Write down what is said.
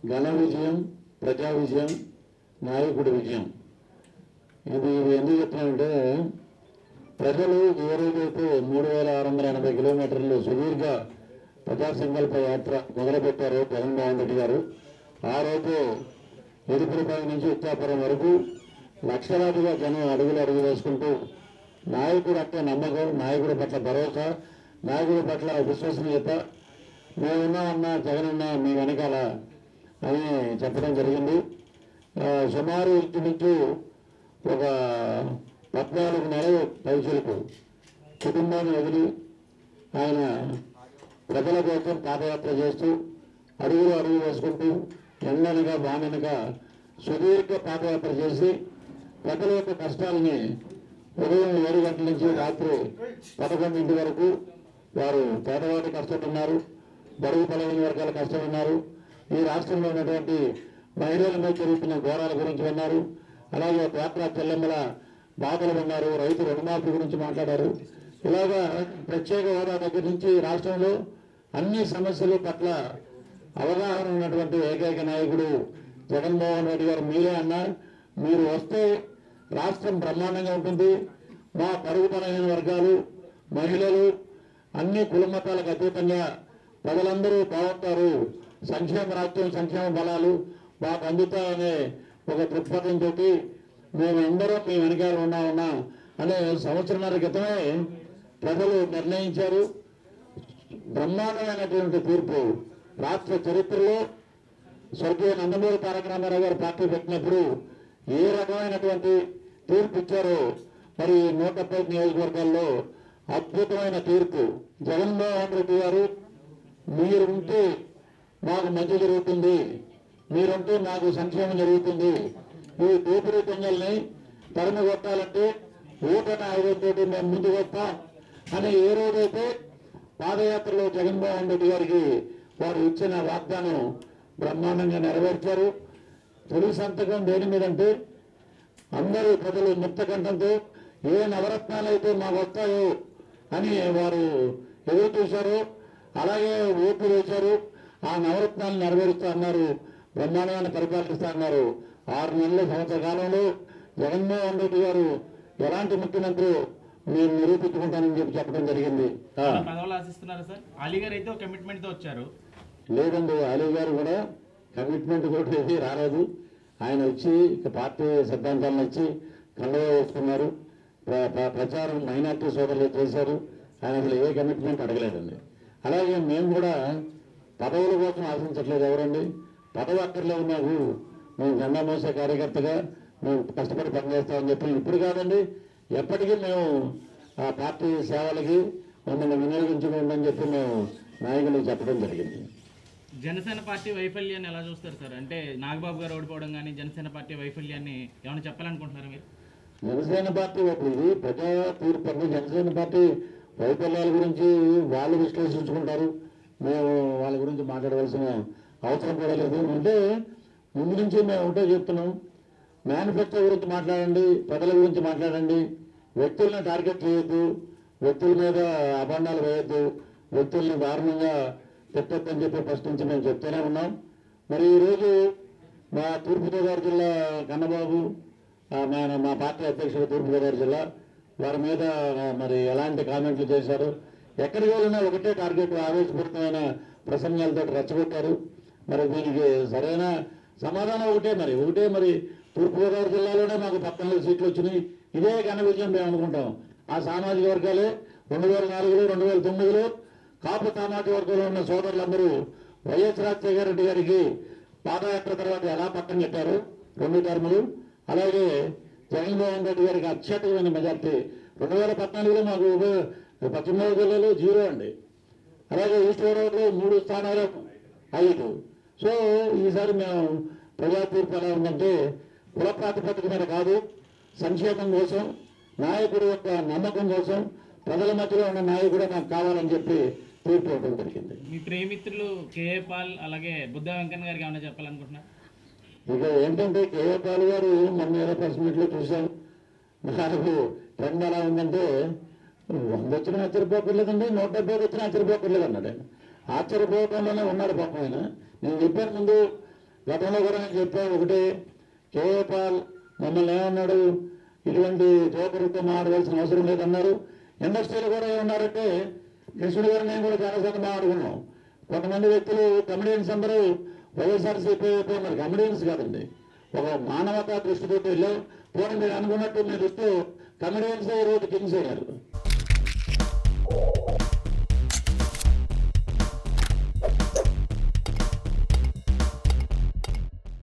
ఘన విజయం ప్రజా విజయం నాయకుడి విజయం ఇది ఎందుకు చెప్తున్నానంటే ప్రజలు ఏ రోజైతే మూడు వేల ఆరు వందల ఎనభై కిలోమీటర్లు సుదీర్ఘ ప్రజా సంకల్ప యాత్ర మొదలుపెట్టారు జగన్మోహన్ రెడ్డి గారు ఆ రోజు ఎదుపులపల్లి నుంచి ఉత్తాపురం వరకు లక్షలాదిగా జనం అడుగులు అడుగు వేసుకుంటూ నాయకుడు అంటే నమ్మకం నాయకుడి పట్ల భరోసా నాయకుడి పట్ల విశ్వసనీయత మేమున్నామన్నా జగనన్న మీ వెనకాల అని చెప్పడం జరిగింది ఆ, సుమారు ఇంచుమించు ఒక పద్నాలుగు నెలలు పైసలకు కుటుంబాన్ని వదిలి ఆయన ప్రజల కోసం పాదయాత్ర చేస్తూ అడుగులు అడుగు వేసుకుంటూ ఎండనగా వాననగా సుదీర్ఘ పాదయాత్ర చేసి ప్రజల యొక్క కష్టాలని ఉదయం ఏడు గంటల నుంచి రాత్రి పదకొండింటి వరకు వారు పేదవాడి కష్టపడినారు బరువు బలమైన వర్గాల కష్టపడినారు ఈ రాష్ట్రంలో ఉన్నటువంటి మహిళల మీద జరుగుతున్న ఘోరాల గురించి విన్నారు అలాగే పేట్ల చెల్లెమ్మల బాధలు విన్నారు రైతు రుణమాఫీ గురించి మాట్లాడారు ఇలాగా ప్రత్యేక హోదా దగ్గర నుంచి రాష్ట్రంలో అన్ని సమస్యల పట్ల అవగాహన ఉన్నటువంటి ఏకైక నాయకుడు జగన్మోహన్ రెడ్డి గారు మీరే అన్నా మీరు వస్తే రాష్ట్రం బ్రహ్మాండంగా ఉంటుంది మా పరుగు బలహీన వర్గాలు మహిళలు అన్ని కుల మతాలకు అతీతంగా ప్రజలందరూ బాగుంటారు సంక్షేమ రాజ్యం సంక్షేమ బలాలు మాకు అందుతాయనే ఒక దృక్పథంతో మేము అందరం మీ వెనకాల ఉన్నా ఉన్నా అనే సంవత్సరాల క్రితమే ప్రజలు నిర్ణయించారు బ్రహ్మాండమైనటువంటి తీర్పు రాష్ట్ర చరిత్రలో స్వర్గీయ నందమూరి తారక రామారావు గారు పార్టీ పెట్టినప్పుడు ఏ రకమైనటువంటి తీర్పు ఇచ్చారో మరి నూట డెబ్బై నియోజకవర్గాల్లో అద్భుతమైన తీర్పు జగన్మోహన్ రెడ్డి గారు మీరుంటే మాకు మంచి జరుగుతుంది మీరుంటే మాకు సంక్షేమం జరుగుతుంది ఈ దోపిడీ దొంగల్ని తరిమి కొట్టాలంటే ఓటమి ఆయుధంతో మేము ముందుకు వస్తాం అని ఏ రోజైతే పాదయాత్రలో జగన్మోహన్ రెడ్డి గారికి వారు ఇచ్చిన వాగ్దానం బ్రహ్మాండంగా నెరవేర్చారు తొలి సంతకం దేని మీదంటే అందరూ ప్రజలు ముక్త కంఠంతో ఏ నవరత్నాలు అయితే మాకు వస్తాయో అని వారు ఎదురు చూశారు అలాగే ఓట్లు వేశారు ఆ నవరత్నాలు నెరవేరుస్తా అన్నారు బ్రహ్మాండమైన పరిపాలిస్తా అన్నారు ఆరు నెలల సంవత్సర కాలంలో జగన్మోహన్ రెడ్డి గారు ఎలాంటి ముఖ్యమంత్రి నేను నిరూపించుకుంటానని చెప్పి చెప్పడం జరిగింది ఆ. పదవులు ఆశిస్తున్నారా సార్ అలీ గారు అయితే ఒక కమిట్మెంట్ తో వచ్చారు లేదండి అలీ గారు కూడా కమిట్మెంట్ కూడా ఏది రాలేదు ఆయన వచ్చి ఇక పార్టీ సిద్ధాంతాలను వచ్చి కండవ వేసుకున్నారు ప్ర- ప్ర- ప్రచారం మైనార్టీ సోదరులు చేశారు ఆయన అసలు ఏ కమిట్మెంట్ అడగలేదండి అలాగే మేము కూడా పదవుల కోసం ఆశించట్లేదు ఎవరండి పదవి అక్కర్లేదు మాకు మేము జెండా మోసే కార్యకర్తగా మేము కష్టపడి పనిచేస్తామని చెప్పి ఇప్పుడు కాదండి ఎప్పటికీ మేము ఆ పార్టీ సేవలకి మమ్మల్ని వినియోగించుకోండి అని చెప్పి మేము నాయకులకు చెప్పడం జరిగింది జనసేన పార్టీ వైఫల్యాన్ని ఎలా చూస్తారు సార్ అంటే నాగబాబు గారు ఓడిపోవడం కానీ జనసేన పార్టీ వైఫల్యాన్ని ఏమైనా చెప్పాలనుకుంటున్నారా మీరు జనసేన పార్టీ ఇప్పుడు ఇది ప్రజా తీర్పు అంటే జనసేన పార్టీ వైఫల్యాల గురించి వాళ్ళు విశ్లేషించుకుంటారు మేము వాళ్ళ గురించి మాట్లాడవలసిన అవసరం కూడా లేదు అంటే ముందు నుంచి మేము ఒకటే చెప్తున్నాం మేనిఫెస్టో గురించి మాట్లాడండి ప్రజల గురించి మాట్లాడండి వ్యక్తులను టార్గెట్ చేయొద్దు వ్యక్తుల మీద అభండాలు వేయొద్దు వ్యక్తుల్ని దారుణంగా పెట్టొద్దని చెప్పి ఫస్ట్ నుంచి మేము చెప్తూనే ఉన్నాం మరి ఈరోజు మా తూర్పుగోదావరి జిల్లా కన్నబాబు ఆ, మన మా పార్టీ అధ్యక్షుడు తూర్పుగోదావరి జిల్లా వారి మీద ఆ, మరి ఎలాంటి కామెంట్లు చేశారు ఎక్కడికి వెళ్ళినా ఒకటే టార్గెట్ ఆవేశపూరితమైన ప్రసంగాలతో రెచ్చగొట్టారు మరి దీనికి సరైన సమాధానం ఒకటే మరి ఒకటే మరి తూర్పుగోదావరి జిల్లాలోనే మాకు పద్నాలుగు సీట్లు వచ్చినాయి ఇదే ఘన విజయం మేము అనుకుంటాం ఆ సామాజిక వర్గాలే రెండు వేల నాలుగులో రెండు వేల తొమ్మిదిలో కాపు సామాజిక వర్గంలో ఉన్న సోదరులందరూ వైఎస్ రాజశేఖర రెడ్డి గారికి పాదయాత్ర తర్వాత ఎలా పక్కన పెట్టారు రెండు టర్ములు అలాగే జగన్మోహన్ రెడ్డి గారికి అత్యధికమైన మెజార్టీ రెండు వేల పద్నాలుగులో మాకు ఉభయ పశ్చిమ గోదావరి జిల్లాలో జీరో అండి అలాగే ఈస్ట్ గోదావరిలో మూడు స్థానాలు ఐదు సో ఈసారి మేము ప్రజా తీర్పు ఎలా ఉందంటే కుల ప్రాతిపదిక మీద కాదు సంక్షేమం కోసం నాయకుడి యొక్క నమ్మకం కోసం ప్రజల మధ్యలో ఉన్న నాయకుడే నాకు కావాలని చెప్పి తీర్పు ఇవ్వడం జరిగింది మీ ప్రేమిత్రులు కేఏ పాల్ అలాగే బుద్ధ వెంకన్న గారికి ఏమైనా చెప్పాలనుకుంటున్నారు ఇక ఏంటంటే కేఏ పాల్ గారు మొన్న ఏదో ప్రెస్ మీట్లో చూశాం నాకు ట్రెండ్ ఎలా ఉందంటే వంద వచ్చినా ఆశ్చర్యపోకర్లేదండి నూట డెబ్బై వచ్చినా ఆశ్చర్యపోకర్లేదు అన్నాడు ఆయన ఆశ్చర్యపోవడంలోనే ఉన్నాడు పాపం ఆయన నేను చెప్పాను ముందు గతంలో కూడా నేను చెప్పాను ఒకటి కేఏ పాల్ మమ్మల్ని ఏమన్నాడు ఇటువంటి జోకరుతో మాట్లాడాల్సిన అవసరం లేదన్నారు ఇండస్ట్రీలు కూడా ఏమన్నారంటే కృష్ణుడు గారు నేను కూడా చాలాసార్లు మాట్లాడుకున్నాం కొంతమంది వ్యక్తులు కమెడియన్స్ అందరూ వైఎస్ఆర్సీపీ వైపు ఉన్నారు కమెడియన్స్ కాదండి ఒక మానవతా దృష్టితో వెళ్ళాం పోనీ మీరు అనుకున్నట్టు మీ దృష్టిలో కమెడియన్స్ ఈ రోజు కింగ్స్ అయ్యారు